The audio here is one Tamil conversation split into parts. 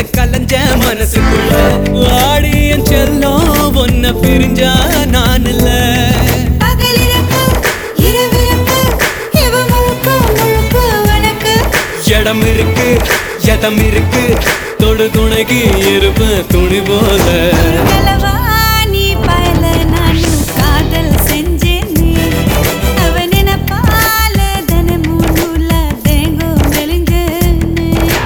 கலஞ்ச மனசுக்குள்ள வாடி என் செல்லம் ஒன்ன பிரிஞ்சா நான் இல்ல பகலிரக்கு இரவிரக்கு இவ முழுக்க முழுக்க உனக்கு இடம் இருக்கு எதம் இருக்கு தொடு துணைக்கு இருப்ப துணி போல கலவா நீ பயல நானும் காதல் செஞ்சேனே அவ நினைப்பால தினமும் நூல தேங்கும் மெலிஞ்சேனே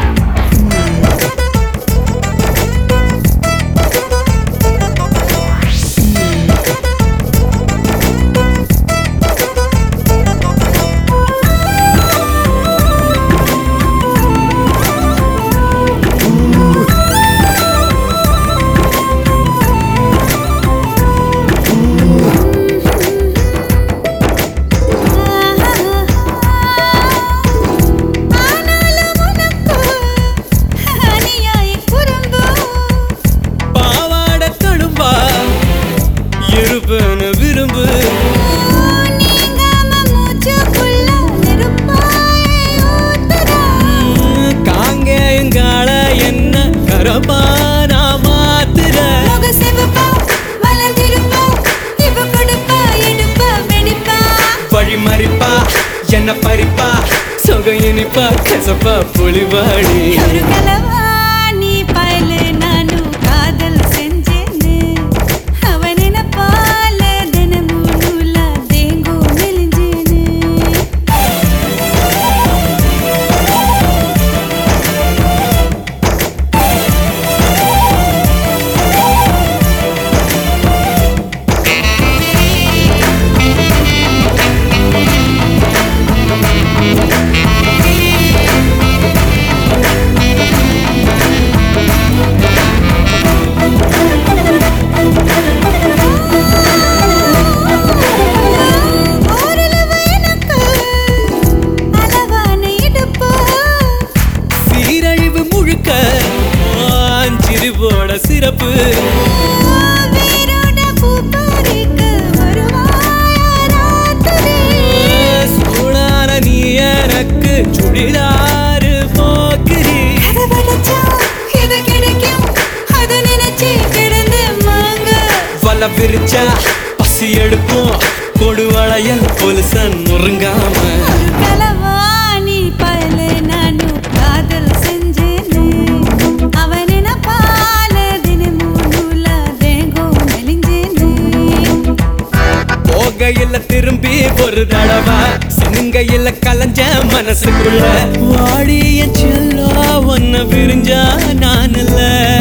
ஆனாலும் உனக்கு அநியாய குறும்பு பாவாட தடும்பா இருப்பன விரும்பு நீங்காம மூச்சுக்குள்ள நெருப்பாய் ஊத்துதா. காங்கேயங்கால என்ன கரபானா மாத்துற முக சிவப்பா, மலர்ந்திருப்பா, இவ கொடுப்பா, எடுப்பா, வெடிப்பா. வழி மறிப்பா என்ன பறிப்பா சொக இனிப்பா கசப்பா புலிவாடி ஒரு கலவா, நீ பயலு, நானும் காதல் செஞ்சேனே. அவ நினைப்பால தினமும் நூலா தேங்கும் மெலிஞ்சேனே. ஓரளவு எனக்கு அளவான இடுப்பு. சீரழிவு முழுக்க சிரிவோட சிறப்பு வேரோட பூ பறிக்க வருவாயா ராத்திரி? சூடான நீ எனக்கு சுடிதாரு போக்குறி கதவடைச்சா இது கிடைக்கும். அதை நினைச்சு கிடந்து மாங்க. வல விரிச்சா பசி எடுப்போம் கொடுவளையல் பொலுசன் முருங்காம ஒரு களவாணி பயலு நானும் காதல் செஞ்சேனே. அவன் நினைப்பால தினமும் நூலா தேங்கும் மெலிஞ்சேனே. போகையில திரும்பி ஒரு தடவை சினுங்கையில கலைஞ்ச மனசுக்குள்ள வாடிய செல்லா ஒன்ன விரிஞ்சா நான் இல்ல